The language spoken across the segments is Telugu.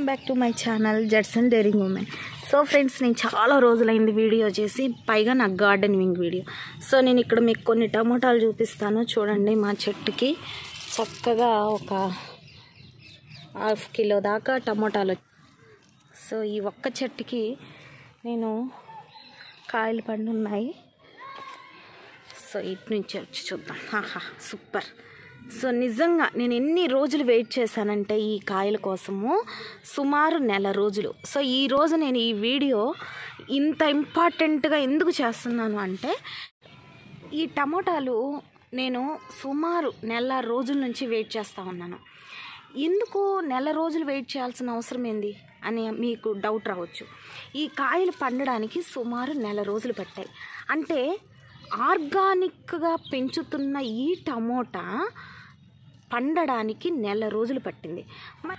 Welcome back to my channel Judson daring women so friends నేను చాలా రోజులైంది వీడియో చేసి పైగా నా గార్డెనింగ్ వీడియో సో నేను ఇక్కడ మీకు కొన్ని టమోటాలు చూపిస్తాను చూడండి మా చెట్టుకి చక్కగా ఒక హాఫ్ కిలో దాకా టమోటాలు వచ్చాయి. సో ఈ ఒక్క చెట్టుకి నేను కాయలు పండు ఉన్నాయి సో ఇటు నుంచి వచ్చి చూద్దాం ఆహా సూపర్ సో నిజంగా నేను ఎన్ని రోజులు వెయిట్ చేశానంటే ఈ కాయల కోసము సుమారు నెల రోజులు సో ఈ రోజు నేను ఈ వీడియో ఇంత ఇంపార్టెంట్గా ఎందుకు చేస్తున్నాను అంటే ఈ టమోటాలు నేను సుమారు నెల రోజుల నుంచి వెయిట్ చేస్తూ ఉన్నాను ఎందుకు నెల రోజులు వెయిట్ చేయాల్సిన అవసరం ఏంది అని మీకు డౌట్ రావచ్చు ఈ కాయలు పండడానికి సుమారు నెల రోజులు పట్టాయి అంటే ఆర్గానిక్గా పెంచుతున్న ఈ టమోటా పండడానికి నెల రోజులు పట్టింది మ-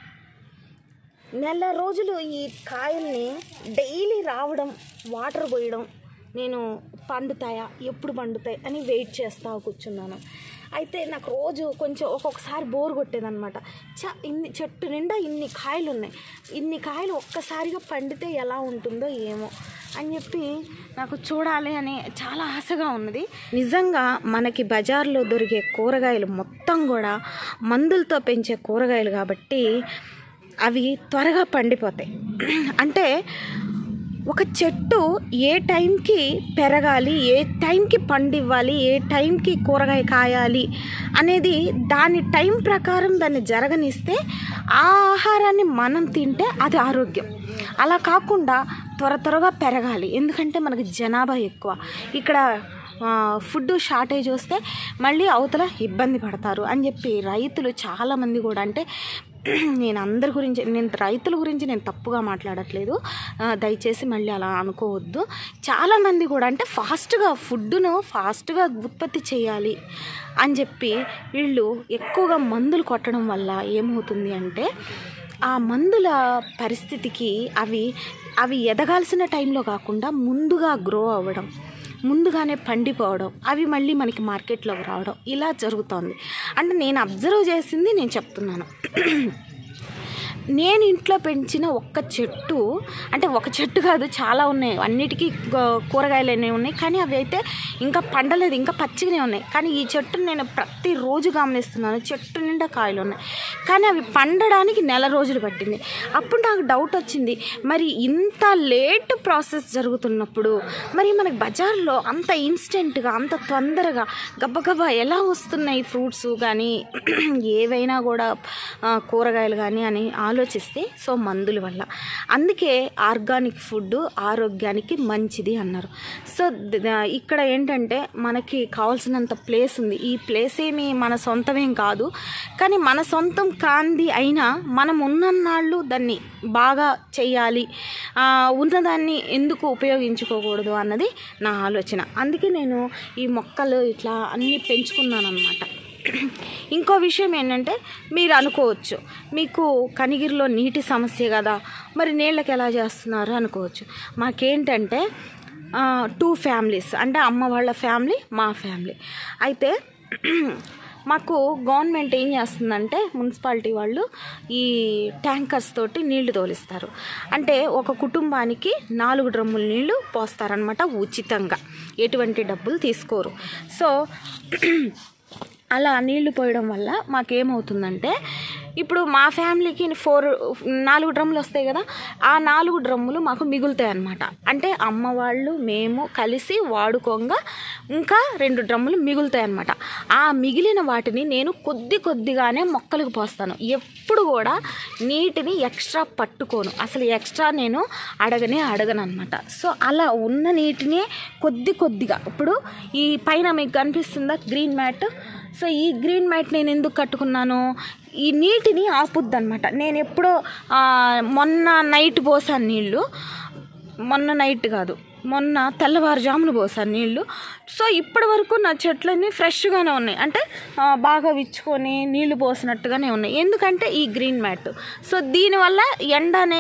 నెల రోజులు ఈ కాయల్ని డైలీ రావడం వాటర్ పోయడం నేను పండుతాయా ఎప్పుడు పండుతాయి అని వెయిట్ చేస్తా కూర్చున్నాను అయితే నాకు రోజు కొంచెం ఒక్కొక్కసారి బోర్ కొట్టేదనమాట చ ఇన్ని చెట్టు నిండా ఇన్ని కాయలు ఉన్నాయి ఇన్ని కాయలు ఒక్కసారిగా పండితే ఎలా ఉంటుందో ఏమో అని చెప్పి నాకు చూడాలి అని చాలా ఆశగా ఉన్నది నిజంగా మనకి బజార్లో దొరికే కూరగాయలు మొత్తం కూడా మందులతో పెంచే కూరగాయలు కాబట్టి అవి త్వరగా పండిపోతాయి అంటే ఒక చెట్టు ఏ టైంకి పెరగాలి ఏ టైంకి పండివ్వాలి ఏ టైంకి కూరగాయ కాయాలి అనేది దాని టైం ప్రకారం దాన్ని జరగనిస్తే ఆ ఆహారాన్ని మనం తింటే అది ఆరోగ్యం అలా కాకుండా త్వర త్వరగా పెరగాలి ఎందుకంటే మనకి జనాభా ఎక్కువ ఇక్కడ ఆ, ఫుడ్ షార్టేజ్ వస్తే మళ్ళీ అవతల ఇబ్బంది పడతారు అని చెప్పి రైతులు చాలామంది కూడా అంటే నేను అందరి గురించి నేను రైతుల గురించి నేను తప్పుగా మాట్లాడట్లేదు ఆ, దయచేసి మళ్ళీ అలా అనుకోవద్దు చాలామంది కూడా అంటే ఫాస్ట్గా ఫుడ్ను ఫాస్ట్గా ఉత్పత్తి చేయాలి అని చెప్పి వీళ్ళు ఎక్కువగా మందులు కొట్టడం వల్ల ఏమవుతుంది అంటే ఆ మందుల పరిస్థితికి అవి అవి ఎదగాల్సిన టైంలో కాకుండా ముందుగా గ్రో అవ్వడం ముందుగానే పండిపోవడం అవి మళ్ళీ మనకి మార్కెట్లోకి రావడం ఇలా జరుగుతోంది అంటే నేను అబ్జర్వ్ చేసింది నేను చెప్తున్నాను నేను ఇంట్లో పెంచిన ఒక్క చెట్టు అంటే ఒక చెట్టు కాదు చాలా ఉన్నాయి అన్నిటికీ గో- కూరగాయలు అనేవి ఉన్నాయి కానీ అవి అయితే ఇంకా పండలేదు ఇంకా పచ్చిగానే ఉన్నాయి కానీ ఈ చెట్టును నేను ప్రతిరోజు గమనిస్తున్నాను చెట్టు నిండా కాయలు ఉన్నాయి కానీ అవి పండడానికి నెల రోజులు పట్టింది అప్పుడు నాకు డౌట్ వచ్చింది మరి ఇంత లేట్ ప్రాసెస్ జరుగుతున్నప్పుడు మరి మనకి బజార్లో అంత ఇన్స్టెంట్గా అంత తొందరగా గబగబా ఎలా వస్తున్నాయి ఫ్రూట్స్ కానీ ఏవైనా కూడా ఆ, కూరగాయలు కానీ అని ఆలోచిస్తే సో మందుల వల్ల అందుకే ఆర్గానిక్ ఫుడ్ ఆరోగ్యానికి మంచిది అన్నారు సో ద- ద- ఇక్కడ ఏంటంటే మనకి కావాల్సినంత ప్లేస్ ఉంది ఈ ప్లేస్ ఏమి మన సొంతమేం కాదు కానీ మన సొంతం కాంది అయినా మనం ఉన్నన్నాళ్ళు దాన్ని బాగా చేయాలి ఆ, ఉన్నదాన్ని ఎందుకు ఉపయోగించుకోకూడదు అన్నది నా ఆలోచన అందుకే నేను ఈ మొక్కలు ఇట్లా అన్నీ పెంచుకున్నాను అనమాట ఇంకో విషయం ఏంటంటే మీరు అనుకోవచ్చు మీకు కనిగిరిలో నీటి సమస్య కదా మరి నీళ్ళకి ఎలా చేస్తున్నారు అనుకోవచ్చు మాకేంటంటే టూ ఫ్యామిలీస్ అంటే అమ్మ వాళ్ళ ఫ్యామిలీ మా ఫ్యామిలీ అయితే మాకు గవర్నమెంట్ ఏం చేస్తుందంటే మున్సిపాలిటీ వాళ్ళు ఈ ట్యాంకర్స్ తోటి నీళ్లు తోలిస్తారు అంటే ఒక కుటుంబానికి నాలుగు డ్రమ్ముల నీళ్లు పోస్తారనమాట ఉచితంగా ఎటువంటి డబ్బులు తీసుకోరు సో అలా నీళ్లు పోయడం వల్ల మాకేమవుతుందంటే ఇప్పుడు మా ఫ్యామిలీకి ఫోర్ నాలుగు డ్రమ్ములు వస్తాయి కదా ఆ నాలుగు డ్రమ్ములు మాకు మిగులుతాయి అన్నమాట అంటే అమ్మ వాళ్ళు మేము కలిసి వాడుకోగా ఇంకా రెండు డ్రమ్ములు మిగులుతాయి అన్నమాట ఆ మిగిలిన వాటిని నేను కొద్ది కొద్దిగానే మొక్కలకు పోస్తాను ఎప్పుడు కూడా నీటిని ఎక్స్ట్రా పట్టుకోను అసలు ఎక్స్ట్రా నేను అడగనే అడగను అనమాట సో అలా ఉన్న నీటిని కొద్ది కొద్దిగా ఇప్పుడు ఈ పైన మీకు కనిపిస్తుందా గ్రీన్ మ్యాట్ సో ఈ గ్రీన్ మ్యాట్ నేను ఎందుకు కట్టుకున్నాను ఈ నీటిని ఆపుద్ది అనమాట నేను ఎప్పుడో ఆ, మొన్న నైట్ పోసాను నీళ్ళు మొన్న నైట్ కాదు మొన్న తెల్లవారుజామున పోసాను నీళ్ళు సో ఇప్పటి వరకు నా చెట్లన్నీ ఫ్రెష్గానే ఉన్నాయి అంటే ఆ, బాగా విచ్చుకొని నీళ్లు పోసినట్టుగానే ఉన్నాయి ఎందుకంటే ఈ గ్రీన్ మ్యాట్ సో దీనివల్ల ఎండ అనేది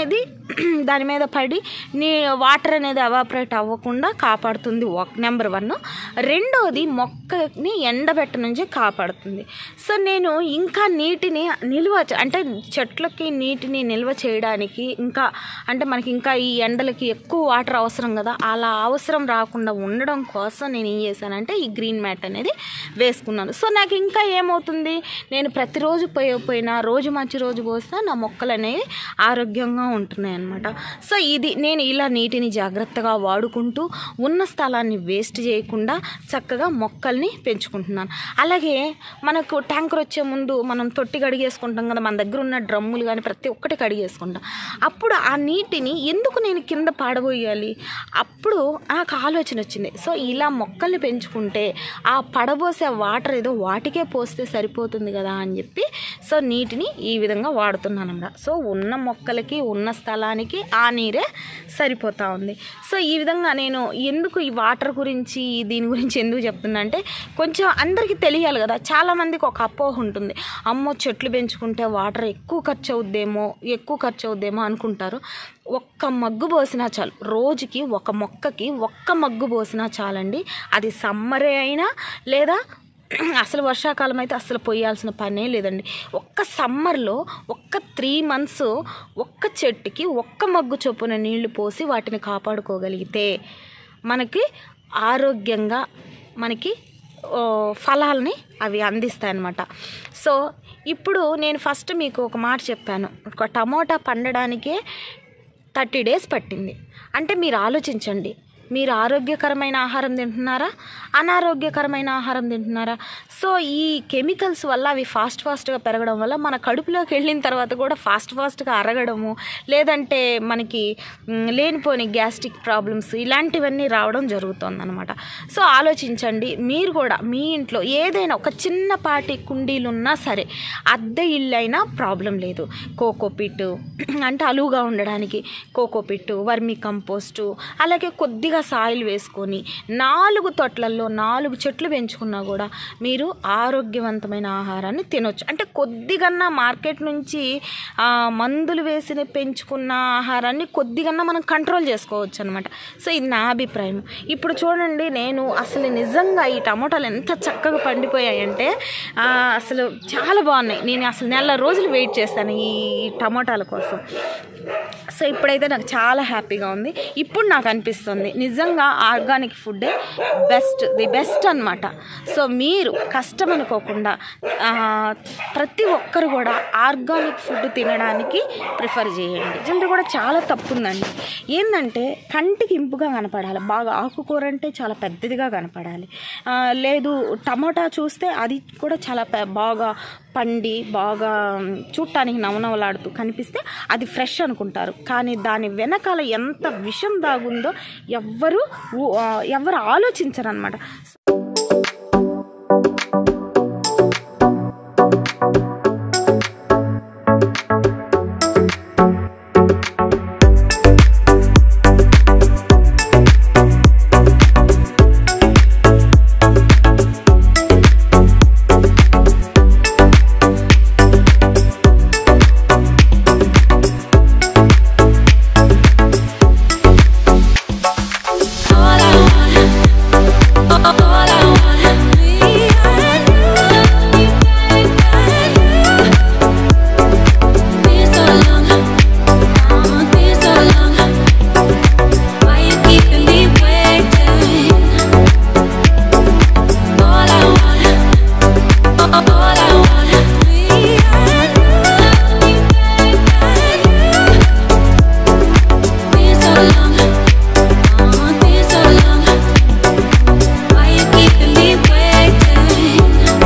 దాని మీద పడి నీ వాటర్ అనేది ఎవాపరేట్ అవ్వకుండా కాపాడుతుంది ఒక నెంబర్ వన్ రెండోది మొక్కని ఎండబెట్ట నుంచి కాపాడుతుంది సో నేను ఇంకా నీటిని నిల్వ చే- అంటే చెట్లకి నీటిని నిల్వ చేయడానికి ఇంకా అంటే మనకి ఇంకా ఈ ఎండలకి ఎక్కువ వాటర్ అవసరం కదా అలా అవసరం రాకుండా ఉండడం కోసం నేను ఏం చేశానంటే ఈ గ్రీన్ మ్యాట్ అనేది వేసుకున్నాను సో నాకు ఇంకా ఏమవుతుంది నేను ప్రతిరోజు పోయి పోయినా రోజు మంచి రోజు పోసినా నా మొక్కలు అనేవి ఆరోగ్యంగా ఉంటున్నాయి అన్నమాట సో ఇది నేను ఇలా నీటిని జాగ్రత్తగా వాడుకుంటూ ఉన్న స్థలాన్ని వేస్ట్ చేయకుండా చక్కగా మొక్కల్ని పెంచుకుంటున్నాను అలాగే మనకు ట్యాంకర్ వచ్చే ముందు మనం తొట్టి కడిగేసుకుంటాం కదా మన దగ్గర ఉన్న డ్రమ్ములు కానీ ప్రతి ఒక్కటి కడిగేసుకుంటాం అప్పుడు ఆ నీటిని ఎందుకు నేను కింద పాడబోయాలి అప్పుడు నాకు ఆలోచన వచ్చింది సో ఇలా మొక్కల్ని పెంచుకుంటే ఆ పడబోసే వాటర్ ఏదో వాటికే పోస్తే సరిపోతుంది కదా అని చెప్పి సో నీటిని ఈ విధంగా వాడుతున్నాను అన్నమాట సో ఉన్న మొక్కలకి ఉన్న స్థలానికి ఆ నీరే సరిపోతా ఉంది సో ఈ విధంగా నేను ఎందుకు ఈ వాటర్ గురించి దీని గురించి ఎందుకు చెప్తున్నా అంటే కొంచెం అందరికీ తెలియాలి కదా చాలామందికి ఒక అపోహ ఉంటుంది అమ్మో చెట్లు పెంచుకుంటే వాటర్ ఎక్కువ ఖర్చు అవుద్దేమో ఎక్కువ ఖర్చు అవుద్దేమో అనుకుంటారు ఒక్క మగ్గు పోసినా చాలు రోజుకి ఒక మొక్కకి ఒక్క మగ్గు పోసినా చాలండి అది సమ్మరే అయినా లేదా అసలు వర్షాకాలం అయితే అసలు పోయాల్సిన పనే లేదండి ఒక్క సమ్మర్లో ఒక్క త్రీ మంత్స్ ఒక్క చెట్టుకి ఒక్క మగ్గు చొప్పున నీళ్లు పోసి వాటిని కాపాడుకోగలిగితే మనకి ఆరోగ్యంగా మనకి ఓ, ఫలాల్ని అవి అందిస్తాయన్నమాట సో ఇప్పుడు నేను ఫస్ట్ మీకు ఒక మాట చెప్పాను ఒక టమోటా పండడానికే థర్టీ డేస్ పట్టింది అంటే మీరు ఆలోచించండి మీరు ఆరోగ్యకరమైన ఆహారం తింటున్నారా అనారోగ్యకరమైన ఆహారం తింటున్నారా సో ఈ కెమికల్స్ వల్ల అవి ఫాస్ట్ ఫాస్ట్గా పెరగడం వల్ల మన కడుపులోకి వెళ్ళిన తర్వాత కూడా ఫాస్ట్ ఫాస్ట్గా అరగడము లేదంటే మనకి మ్, లేనిపోని గ్యాస్ట్రిక్ ప్రాబ్లమ్స్ ఇలాంటివన్నీ రావడం జరుగుతుంది అనమాట సో ఆలోచించండి మీరు కూడా మీ ఇంట్లో ఏదైనా ఒక చిన్నపాటి కుండీలు ఉన్నా సరే అద్దె ఇల్లు అయినా ప్రాబ్లం లేదు కోకోపిట్ అంటే అలువుగా ఉండడానికి కోకోపిట్ వర్మి కంపోస్టు అలాగే కొద్దిగా సాయిల్ వేసుకొని నాలుగు తొట్లల్లో నాలుగు చెట్లు పెంచుకున్నా కూడా మీరు ఆరోగ్యవంతమైన ఆహారాన్ని తినొచ్చు అంటే కొద్దిగన్నా మార్కెట్ నుంచి ఆ, మందులు వేసిన పెంచుకున్న ఆహారాన్ని కొద్దిగన్నా మనం కంట్రోల్ చేసుకోవచ్చు అనమాట సో ఇది నా అభిప్రాయం ఇప్పుడు చూడండి నేను అసలు నిజంగా ఈ టమోటాలు ఎంత చక్కగా పండిపోయాయంటే ఆ, అసలు చాలా బాగున్నాయి నేను అసలు నెల రోజులు వెయిట్ చేస్తాను ఈ టమోటాల కోసం సో ఇప్పుడైతే నాకు చాలా హ్యాపీగా ఉంది ఇప్పుడు నాకు అనిపిస్తుంది నిజంగా ఆర్గానిక్ ఫుడ్డే బెస్ట్ ది బెస్ట్ అనమాట సో మీరు కష్టం అనుకోకుండా ఆ, ప్రతి ఒక్కరు కూడా ఆర్గానిక్ ఫుడ్ తినడానికి ప్రిఫర్ చేయండి నిజంగా కూడా చాలా తప్పు ఉందండి ఏంటంటే కంటికి ఇంపుగా కనపడాలి బాగా ఆకుకూర అంటే చాలా పెద్దదిగా కనపడాలి ఆ, లేదు టమాటా చూస్తే అది కూడా చాలా పె- బాగా పండి బాగా చూడటానికి నవనవలాడుతూ కనిపిస్తే అది ఫ్రెష్ అనుకుంటారు కానీ దాని వెనకాల ఎంత విషం దాగుందో ఎవ్వరు ఊ- ఆ, ఎవ్వరు ఆలోచించరు అనమాట All I want, all I want, me and you, and you. Been so long, oh, been so long. Why you keeping me waiting? All I want, all I want, me and you, and you. Been so long. Oh, been so long. Why you keeping me waiting?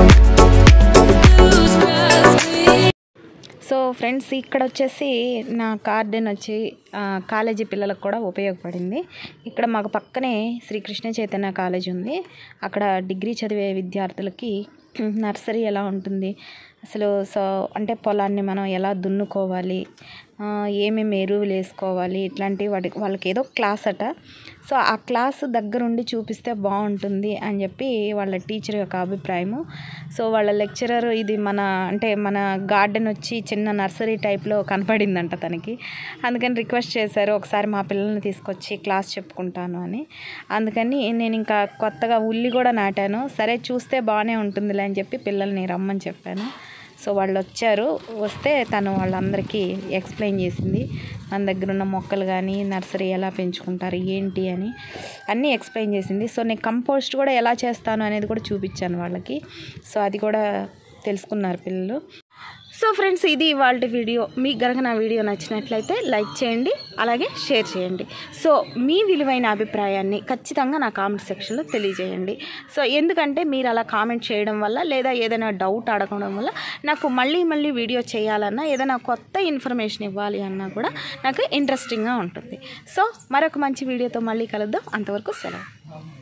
Lose trust me. So friends ఇక్కడ వచ్చేసి నా గార్డెన్ వచ్చి ఆ, కాలేజీ పిల్లలకు కూడా ఉపయోగపడింది ఇక్కడ మాకు పక్కనే శ్రీకృష్ణ చైతన్య కాలేజ్ ఉంది అక్కడ డిగ్రీ చదివే విద్యార్థులకి నర్సరీ ఎలా ఉంటుంది అసలు సో అంటే పొలాన్ని మనం ఎలా దున్నుకోవాలి ఆ, ఏమేమి ఎరువులు వేసుకోవాలి ఇట్లాంటి వాటి వాళ్ళకి ఏదో క్లాస్ అట సో ఆ క్లాస్ దగ్గరుండి చూపిస్తే బాగుంటుంది అని చెప్పి వాళ్ళ టీచర్ యొక్క అభిప్రాయము సో వాళ్ళ లెక్చరర్ ఇది మన అంటే మన గార్డెన్ వచ్చి చిన్న నర్సరీ టైప్లో కనపడిందంట తనకి అందుకని రిక్వెస్ట్ చేశారు ఒకసారి మా పిల్లల్ని తీసుకొచ్చి క్లాస్ చెప్పుకుంటాను అని అందుకని నేను ఇంకా కొత్తగా ఉల్లి కూడా నాటాను సరే చూస్తే బాగానే ఉంటుందిలే అని చెప్పి పిల్లల్ని రమ్మని చెప్పాను సో వాళ్ళు వచ్చారు వస్తే తను వాళ్ళందరికీ ఎక్స్ప్లెయిన్ చేసింది మన దగ్గర ఉన్న మొక్కలు కానీ నర్సరీ ఎలా పెంచుకుంటారు ఏంటి అని అన్నీ ఎక్స్ప్లెయిన్ చేసింది సో నేను కంపోస్ట్ కూడా ఎలా చేస్తాను అనేది కూడా చూపించాను వాళ్ళకి సో అది కూడా తెలుసుకున్నారు పిల్లలు సో ఫ్రెండ్స్ ఇది వాళ్ళ వీడియో మీకు గనక నా వీడియో నచ్చినట్లయితే లైక్ చేయండి అలాగే షేర్ చేయండి సో మీ విలువైన అభిప్రాయాన్ని ఖచ్చితంగా నా కామెంట్ సెక్షన్లో తెలియజేయండి సో ఎందుకంటే మీరు అలా కామెంట్ చేయడం వల్ల లేదా ఏదైనా డౌట్ అడగడం వల్ల నాకు మళ్ళీ మళ్ళీ వీడియో చేయాలన్నా ఏదైనా కొత్త ఇన్ఫర్మేషన్ ఇవ్వాలి అన్నా కూడా నాకు ఇంట్రెస్టింగ్గా ఉంటుంది సో మరొక మంచి వీడియోతో మళ్ళీ కలుద్దాం అంతవరకు సెలవు